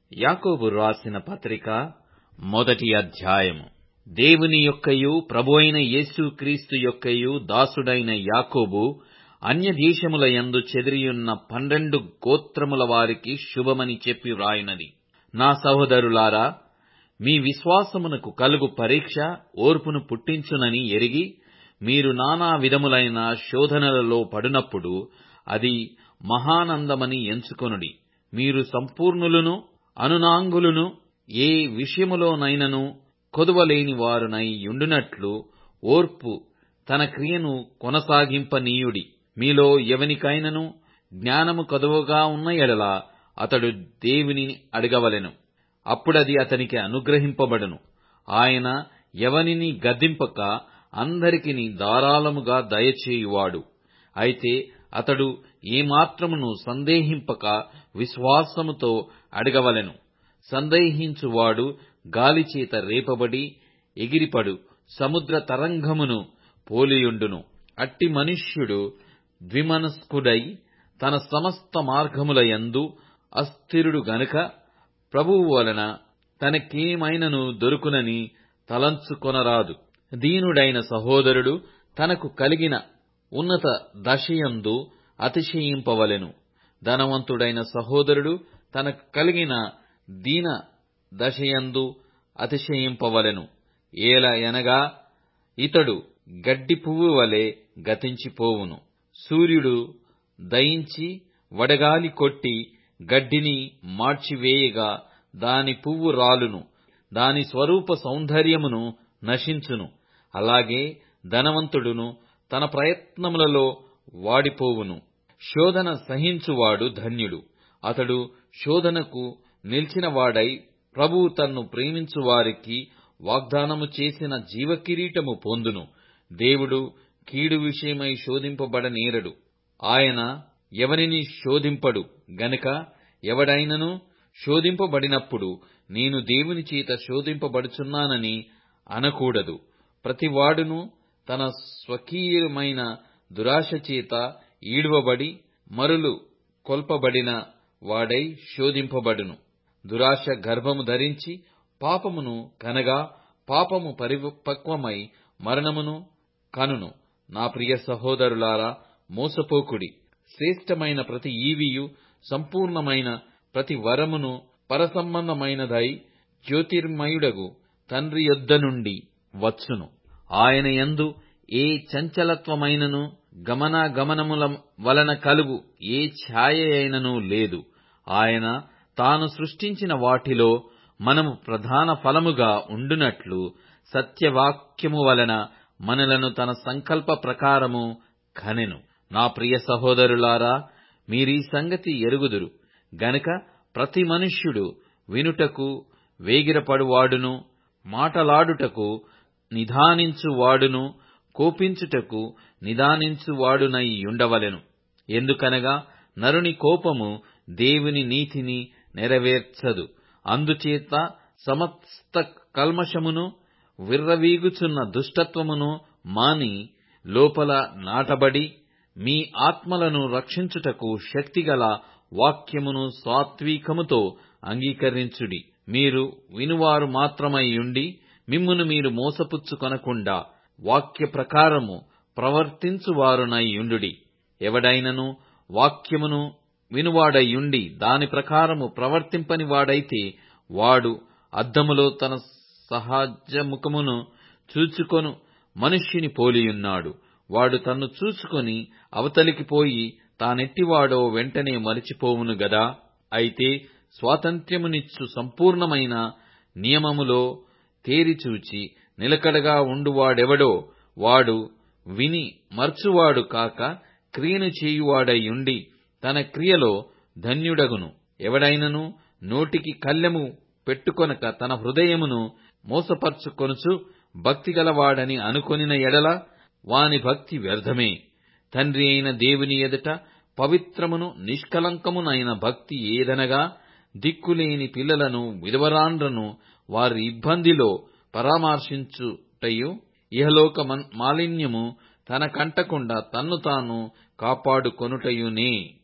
యాకోబు రాసిన పత్రిక మొదటి అధ్యాయము దేవుని యొక్కయు ప్రభువైన యేసుక్రీస్తు యొక్కయు దాసుడైన యాకోబు అన్యదేశముల యందు చెదిరియున్న పన్నెండు గోత్రముల వారికి శుభమని చెప్పి వ్రాయునది నా సహోదరులారా మీ విశ్వాసమునకు కలుగు పరీక్ష ఓర్పును పుట్టించునని ఎరిగి మీరు నానా విధములైన శోధనలలో పడునప్పుడు అది మహానందమని ఎంచుకొనుడి మీరు సంపూర్ణులను అనునాంగులను ఏ విషయములోనైనను కొదువలేని వారునై యుండునట్లు ఓర్పు తన క్రియను కొనసాగింపనీయుడి మీలో ఎవనికైనను జ్ఞానము కొదువగా ఉన్న ఎడల అతడు దేవుని అడగవలెను అప్పుడది అతనికి అనుగ్రహింపబడును ఆయన ఎవనిని గద్దింపక అందరికిని ధారాళముగా దయచేయువాడు అయితే అతడు ఏమాత్రమును సందేహింపక విశ్వాసముతో అడగవలెను సందేహించువాడు గాలిచేత రేపబడి ఎగిరిపడు సముద్ర తరంగమును పోలియుండును అట్టి మనుష్యుడు ద్విమనస్కుడై తన సమస్త మార్గముల యందు అస్థిరుడు గనుక ప్రభువు వలన తనకేమైనను దొరుకునని తలంచుకొనరాదు దీనుడైన సహోదరుడు తనకు కలిగిన ఉన్నత దశయందు అతిశయింపవలెను ధనవంతుడైన సహోదరుడు తనకు కలిగిన దీన దశయందు అతిశయింపవలెను ఏల ఎనగా ఇతడు గడ్డి పువ్వు వలె గతించిపోవును సూర్యుడు దయించి వడగాలి కొట్టి గడ్డిని మార్చివేయగా దాని పువ్వు రాలును దాని స్వరూప సౌందర్యమును నశించును అలాగే ధనవంతుడును తన ప్రయత్నములలో వాడిపోవును శోధన సహించువాడు ధన్యుడు అతడు శోధనకు నిలిచినవాడై ప్రభువు తన్ను ప్రేమించు వారికి వాగ్దానము చేసిన జీవకిరీటము పొందును దేవుడు కీడు విషయమై శోధింపబడనేరడు ఆయన ఎవరిని శోధింపడు గనుక ఎవడైనను శోధింపబడినప్పుడు నేను దేవుని చేత శోధింపబడుచున్నానని అనకూడదు ప్రతివాడును తన స్వకీయమైన దురాశ చేత ఈడువబడి మరులు కొల్పబడిన వాడై శోధింపబడును దురాశ గర్భము ధరించి పాపమును కనగా పాపము పరిపక్వమై మరణమును కనును నా ప్రియ సహోదరులారా మోసపోకుడి శ్రేష్టమైన ప్రతి ఈవియు సంపూర్ణమైన ప్రతి వరమును పరసంబంధమైనదై జ్యోతిర్మయుడగు తండ్రి యొద్ద నుండి వచ్చును ఆయన యందు ఏ చంచలత్వమైనను గమనాగమనముల వలన కలుగు ఏ ఛాయ అయినను లేదు ఆయన తాను సృష్టించిన వాటిలో మనము ప్రధాన ఫలముగా ఉండునట్లు సత్యవాక్యము వలన మనలను తన సంకల్ప ప్రకారము కనెను నా ప్రియ సహోదరులారా మీరీ సంగతి ఎరుగుదురు గనుక ప్రతి మనుష్యుడు వినుటకు వేగిరపడువాడును మాటలాడుటకు నిదానించువాడును కోపించుటకు నిదానించువాడునై ఉండవలెను ఎందుకనగా నరుని కోపము దేవుని నీతిని నెరవేర్చదు అందుచేత సమస్త కల్మషమును విర్రవీగుచున్న దుష్టత్వమును మాని లోపల నాటబడి మీ ఆత్మలను రక్షించుటకు శక్తిగల వాక్యమును సాత్వికముతో అంగీకరించుడి మీరు వినువారు మాత్రమై ఉండి మిమ్మును మీరు మోసపుచ్చుకొనకుండా వాక్య ప్రకారము ప్రవర్తించువారునై యుండుడి ఎవడైనను వాక్యమును వినువాడయుండి దాని ప్రకారము ప్రవర్తింపని వాడైతే వాడు అద్దములో తన సహజ ముఖమును చూచుకొను మనుష్యుని పోలియున్నాడు వాడు తన్ను చూచుకొని అవతలికి పోయి తానెట్టివాడో వెంటనే మరిచిపోవును గదా అయితే స్వాతంత్ర్యమునిచ్చు సంపూర్ణమైన నియమములో తేరిచూచి నిలకడగా ఉండువాడెవడో వాడు విని మర్చువాడు కాక క్రియను చేయువాడయుండి తన క్రియలో ధన్యుడగును ఎవడైనను నోటికి కళ్ళెము పెట్టుకొనక తన హృదయమును మోసపర్చుకొనుచు భక్తిగలవాడని అనుకొనిన ఎడల వాని భక్తి వ్యర్థమే తండ్రి అయిన దేవుని ఎదుట పవిత్రమును నిష్కలంకమునైన భక్తి ఏదనగా దిక్కులేని పిల్లలను విధవరాండ్రను వారి ఇబ్బందిలో పరామర్శించుటయు ఇహలోక మాలిన్యము తన కంటకుండా తన్ను తాను కాపాడుకొనుటయునే